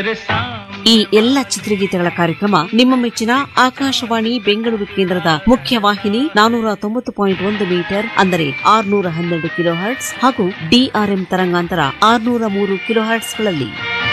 ಈ ಎಲ್ಲ ಚಿತ್ರಗೀತೆಗಳ ಕಾರ್ಯಕ್ರಮ ನಿಮ್ಮ ಮೆಚ್ಚಿನ ಆಕಾಶವಾಣಿ ಬೆಂಗಳೂರು ಕೇಂದ್ರದ ಮುಖ್ಯ ವಾಹಿನಿ ನಾನೂರ ತೊಂಬತ್ತು ಪಾಯಿಂಟ್ ಒಂದು ಮೀಟರ್ ಅಂದರೆ ಆರ್ನೂರ ಹನ್ನೆರಡು ಕಿಲೋ ಹರ್ಟ್ಸ್ ಹಾಗೂ ಡಿಆರ್ಎಂ ತರಂಗಾಂತರ ಆರ್ನೂರ ಮೂರು ಕಿಲೋ ಹರ್ಟ್ಸ್ಗಳಲ್ಲಿ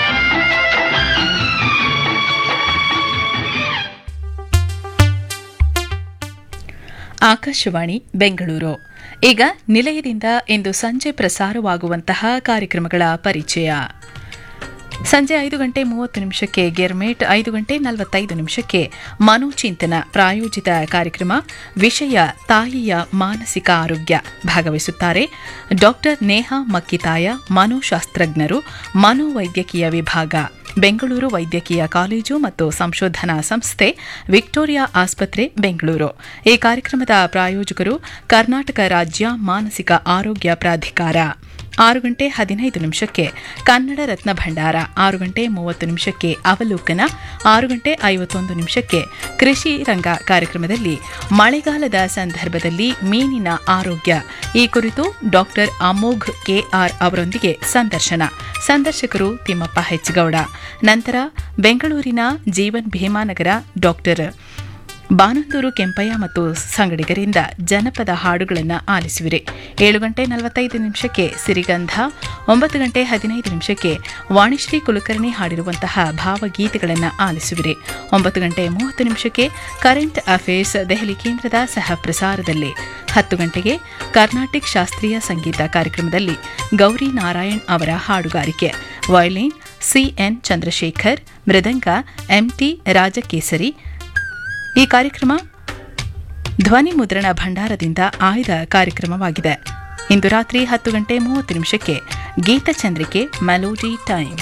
ಆಕಾಶವಾಣಿ ಬೆಂಗಳೂರು ಈಗ ನಿಲಯದಿಂದ ಇಂದು ಸಂಜೆ ಪ್ರಸಾರವಾಗುವಂತಹ ಕಾರ್ಯಕ್ರಮಗಳ ಪರಿಚಯ ಸಂಜೆ ಐದು ಗಂಟೆ ಮೂವತ್ತು ನಿಮಿಷಕ್ಕೆ ಗೆರ್ಮೇಟ್ ಐದು ಗಂಟೆ ನಲವತ್ತೈದು ನಿಮಿಷಕ್ಕೆ ಮನೋಚಿಂತನ ಪ್ರಾಯೋಜಿತ ಕಾರ್ಯಕ್ರಮ ವಿಷಯ ತಾಯಿಯ ಮಾನಸಿಕ ಆರೋಗ್ಯ ಭಾಗವಹಿಸುತ್ತಾರೆ ಡಾಕ್ಟರ್ ನೇಹಾ ಮಕ್ಕಿತಾಯ ಮನೋಶಾಸ್ತ್ರಜ್ಞರು ಮನೋವೈದ್ಯಕೀಯ ವಿಭಾಗ ಬೆಂಗಳೂರು ವೈದ್ಯಕೀಯ ಕಾಲೇಜು ಮತ್ತು ಸಂಶೋಧನಾ ಸಂಸ್ಥೆ ವಿಕ್ಟೋರಿಯಾ ಆಸ್ಪತ್ರೆ ಬೆಂಗಳೂರು ಈ ಕಾರ್ಯಕ್ರಮದ ಪ್ರಾಯೋಜಕರು ಕರ್ನಾಟಕ ರಾಜ್ಯ ಮಾನಸಿಕ ಆರೋಗ್ಯ ಪ್ರಾಧಿಕಾರ ಆರು ಗಂಟೆ ಹದಿನೈದು ನಿಮಿಷಕ್ಕೆ ಕನ್ನಡ ರತ್ನ ಭಂಡಾರ ಆರು ಗಂಟೆ ಮೂವತ್ತು ನಿಮಿಷಕ್ಕೆ ಅವಲೋಕನ ಆರು ಗಂಟೆ ಐವತ್ತೊಂದು ನಿಮಿಷಕ್ಕೆ ಕೃಷಿ ರಂಗ ಕಾರ್ಯಕ್ರಮದಲ್ಲಿ ಮಳೆಗಾಲದ ಸಂದರ್ಭದಲ್ಲಿ ಮೀನಿನ ಆರೋಗ್ಯ ಈ ಕುರಿತು ಡಾಕ್ಟರ್ ಅಮೋಘ್ ಕೆಆರ್ ಅವರೊಂದಿಗೆ ಸಂದರ್ಶನ ಸಂದರ್ಶಕರು ತಿಮ್ಮಪ್ಪ ಹೆಚ್ಗೌಡ ನಂತರ ಬೆಂಗಳೂರಿನ ಜೀವನ್ ಭೀಮಾನಗರ ಡಾಕ್ಟರ್ ಬಾನಂದೂರು ಕೆಂಪಯ್ಯ ಮತ್ತು ಸಂಗಡಿಗರಿಂದ ಜನಪದ ಹಾಡುಗಳನ್ನು ಆಲಿಸುವಿರಿ ಏಳು ಗಂಟೆ ನಲವತ್ತೈದು ನಿಮಿಷಕ್ಕೆ ಸಿರಿಗಂಧ ಒಂಬತ್ತು ಗಂಟೆ ಹದಿನೈದು ನಿಮಿಷಕ್ಕೆ ವಾಣಿಶ್ರೀ ಕುಲಕರ್ಣಿ ಹಾಡಿರುವಂತಹ ಭಾವಗೀತೆಗಳನ್ನು ಆಲಿಸುವಿರಿ ಒಂಬತ್ತು ಗಂಟೆ ಮೂವತ್ತು ನಿಮಿಷಕ್ಕೆ ಕರೆಂಟ್ ಅಫೇರ್ಸ್ ದೆಹಲಿ ಕೇಂದ್ರದ ಸಹ ಪ್ರಸಾರದಲ್ಲಿ ಹತ್ತು ಗಂಟೆಗೆ ಕರ್ನಾಟಿಕ್ ಶಾಸ್ತ್ರೀಯ ಸಂಗೀತ ಕಾರ್ಯಕ್ರಮದಲ್ಲಿ ಗೌರಿ ನಾರಾಯಣ್ ಅವರ ಹಾಡುಗಾರಿಕೆ ವಯಲಿನ್ ಸಿಎನ್ ಚಂದ್ರಶೇಖರ್ ಮೃದಂಗ ಎಂಟಿ ರಾಜಕೇಸರಿ ಈ ಕಾರ್ಯಕ್ರಮ ಧ್ವನಿ ಮುದ್ರಣ ಭಂಡಾರದಿಂದ ಆಯ್ದ ಕಾರ್ಯಕ್ರಮವಾಗಿದೆ ಇಂದು ರಾತ್ರಿ ಹತ್ತು ಗಂಟೆ ಮೂವತ್ತು ನಿಮಿಷಕ್ಕೆ ಗೀತಚಂದ್ರಿಕೆ ಮೆಲೋಡಿ ಟೈಮ್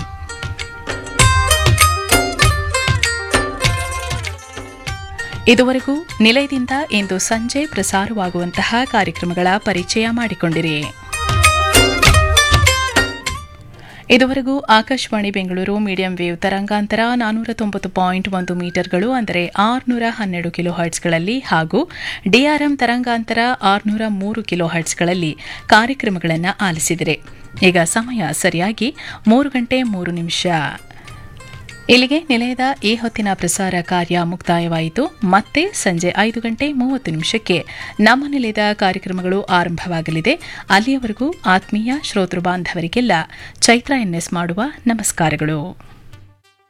ಇದುವರೆಗೂ ನಿಲಯದಿಂದ ಇಂದು ಸಂಜೆ ಪ್ರಸಾರವಾಗುವಂತಹ ಕಾರ್ಯಕ್ರಮಗಳ ಪರಿಚಯ ಮಾಡಿಕೊಂಡಿರಿ ಇದುವರೆಗೂ ಆಕಾಶವಾಣಿ ಬೆಂಗಳೂರು ಮೀಡಿಯಂ ವೇವ್ ತರಂಗಾಂತರ ನಾನೂರ ತೊಂಬತ್ತು ಪಾಯಿಂಟ್ ಒಂದು ಮೀಟರ್ಗಳು ಅಂದರೆ ಆರುನೂರ ಹನ್ನೆರಡು ಕಿಲೋ ಹರ್ಟ್ಸ್ಗಳಲ್ಲಿ ಹಾಗೂ ಡಿಆರ್ಎಂ ತರಂಗಾಂತರ ಆರುನೂರ ಮೂರು ಕಿಲೋ ಹರ್ಟ್ಸ್ಗಳಲ್ಲಿ ಕಾರ್ಯಕ್ರಮಗಳನ್ನು ಆಲಿಸಿದರೆ ಈಗ ಸಮಯ ಸರಿಯಾಗಿ ಮೂರು ಗಂಟೆ ಮೂರು ನಿಮಿಷ ಇಲ್ಲಿಗೆ ನಿಲಯದ ಈ ಹೊತ್ತಿನ ಪ್ರಸಾರ ಕಾರ್ಯ ಮುಕ್ತಾಯವಾಯಿತು ಮತ್ತೆ ಸಂಜೆ ಐದು ಗಂಟೆ ಮೂವತ್ತು ನಿಮಿಷಕ್ಕೆ ನಮ್ಮ ನಿಲಯದ ಕಾರ್ಯಕ್ರಮಗಳು ಆರಂಭವಾಗಲಿದೆ ಅಲ್ಲಿಯವರೆಗೂ ಆತ್ಮೀಯ ಶ್ರೋತೃ ಬಾಂಧವರಿಗೆಲ್ಲ ಚೈತ್ರ ಎನ್ಎಸ್ ಮಾಡುವ ನಮಸ್ಕಾರಗಳು